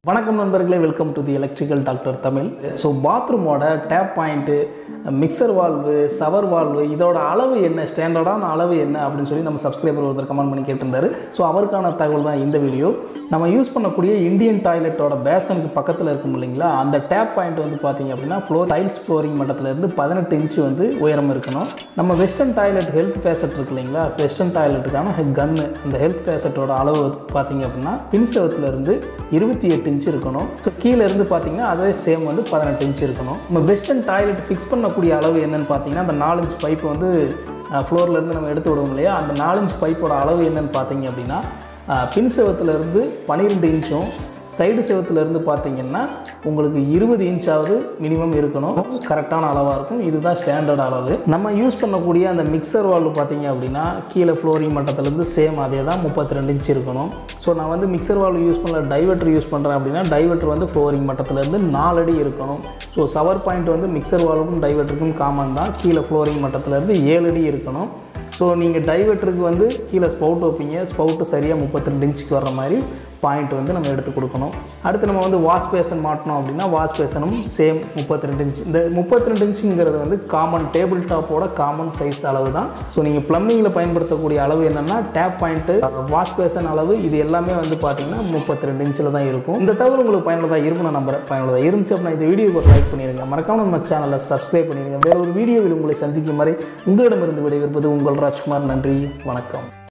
வணக்கம் நண்பர்களே welcome to the electrical doctor Tamil so பாத்ரூமோட tap point mixer valve shower valve இதோட அளவு என்ன ஸ்டாண்டர்டான அளவு என்ன அப்படின்னு சொல்லி நம்ம சப்ஸ்கிரைபர் ஒருத்தர் கமெண்ட் பண்ணி கேட்டிருந்தாரு ஸோ அவருக்கான தகவல் தான் இந்த வீடியோ நம்ம யூஸ் பண்ணக்கூடிய இந்தியன் டாய்லெட்டோட பேசனுக்கு பக்கத்தில் இருக்கும் இல்லைங்களா அந்த டேப் பாயிண்ட் வந்து பார்த்தீங்க அப்படின்னா ஃப்ளோர் டைல்ஸ் ஃப்ளோரிங் மட்டத்திலேருந்து பதினெட்டு இன்ச்சு வந்து உயரம் இருக்கணும் நம்ம வெஸ்டர்ன் டாய்லெட் ஹெல்த் ஃபேசட் இருக்கு இல்லைங்களா வெஸ்டர்ன் டாய்லெட்டுக்கான கன்னு அந்த ஹெல்த் ஃபேசட்டோட அளவு பார்த்தீங்க அப்படின்னா பின்சவத்துலேருந்து இருபத்தி எட்டு இன்ச் இருக்கணும் ஸோ கீழே இருந்து பார்த்தீங்கன்னா அதே சேம் வந்து பதினெட்டு இன்ச் இருக்கணும் நம்ம வெஸ்டர்ன் டாய்லெட் ஃபிக்ஸ் பண்ணக்கூடிய அளவு என்னன்னு பார்த்தீங்கன்னா அந்த நாலஞ்சு பைப் வந்து ஃப்ளோர்லேருந்து நம்ம எடுத்து விடுவோம் இல்லையா அந்த நாலஞ்சு பைப்போட அளவு என்னன்னு பார்த்தீங்க அப்படின்னா அஹ், பின் செவத்துலேருந்து பன்னிரெண்டு இன்ச்சும் சைடு செவத்துலேருந்து பார்த்தீங்கன்னா உங்களுக்கு இருபது இன்ச்சாவது மினிமம் இருக்கணும் கரெக்டான அளவாக இருக்கும் இதுதான் ஸ்டாண்டர்ட் அளவு நம்ம யூஸ் பண்ணக்கூடிய அந்த மிக்சர் வால்வு பார்த்தீங்க அப்படின்னா கீழே ஃப்ளோரிங் மட்டத்துலேருந்து சேம் அதே தான் முப்பத்தி ரெண்டு இன்ச் இருக்கணும் ஸோ நான் வந்து மிக்சர் வால்வு யூஸ் பண்ணல டைவர்ட்டர் யூஸ் பண்ணுறேன் அப்படின்னா டைவர்ட்டர் வந்து ஃப்ளோரிங் மட்டத்துலேருந்து நாலு அடி இருக்கணும் ஸோ சவர் பாயிண்ட் வந்து மிக்சர் வால்வுக்கும் டைவர்ட்டருக்கும் காமன் தான் கீழே ஃப்ளோரிங் மட்டத்துலேருந்து ஏழு அடி இருக்கணும் ஸோ நீங்கள் டைவர்ட்டருக்கு வந்து கீழே ஸ்பவுட் வைப்பீங்க ஸ்பவுட்டு சரியாக முப்பத்தி ரெண்டு இன்ச்சுக்கு வர்ற மாதிரி பாயிண்ட் வந்து நம்ம எடுத்து கொடுக்கணும் அடுத்து நம்ம வந்து வாஷ் பேசன் மாட்டினோம் அப்படின்னா வாஷ் பேசனும் சேம் முப்பத்தி ரெண்டு இன்ச் இந்த முப்பத்தி ரெண்டு இன்ச்சுங்கிறது வந்து காமன் டேபிள் டாப்போட காமன் சைஸ் அளவு தான் ஸோ நீங்கள் ப்ளம்பிங்கில் பயன்படுத்தக்கூடிய அளவு என்னென்னா டேப் பாயிண்ட்டு வாஷ் பேசன் அளவு இது எல்லாமே வந்து பார்த்தீங்கன்னா முப்பத்தி ரெண்டு இன்ச்சில் தான் இருக்கும் இந்த தகவல் உங்களுக்கு பயனுள்ளதாக இருக்கும் நான் நம்புறேன் பயனுள்ளதாக இருந்துச்சு அப்படின்னா இந்த வீடியோக்கு ஒரு லைக் பண்ணிடுங்க மறக்காம நம்ம சேனலை சப்ஸ்கிரைப் பண்ணிடுங்க வேற ஒரு வீடியோவில் உங்களை சந்திக்கும் வரை உங்களிடமிருந்து விடைபெறுவது உங்கள் ராஜ்குமார் நன்றி வணக்கம்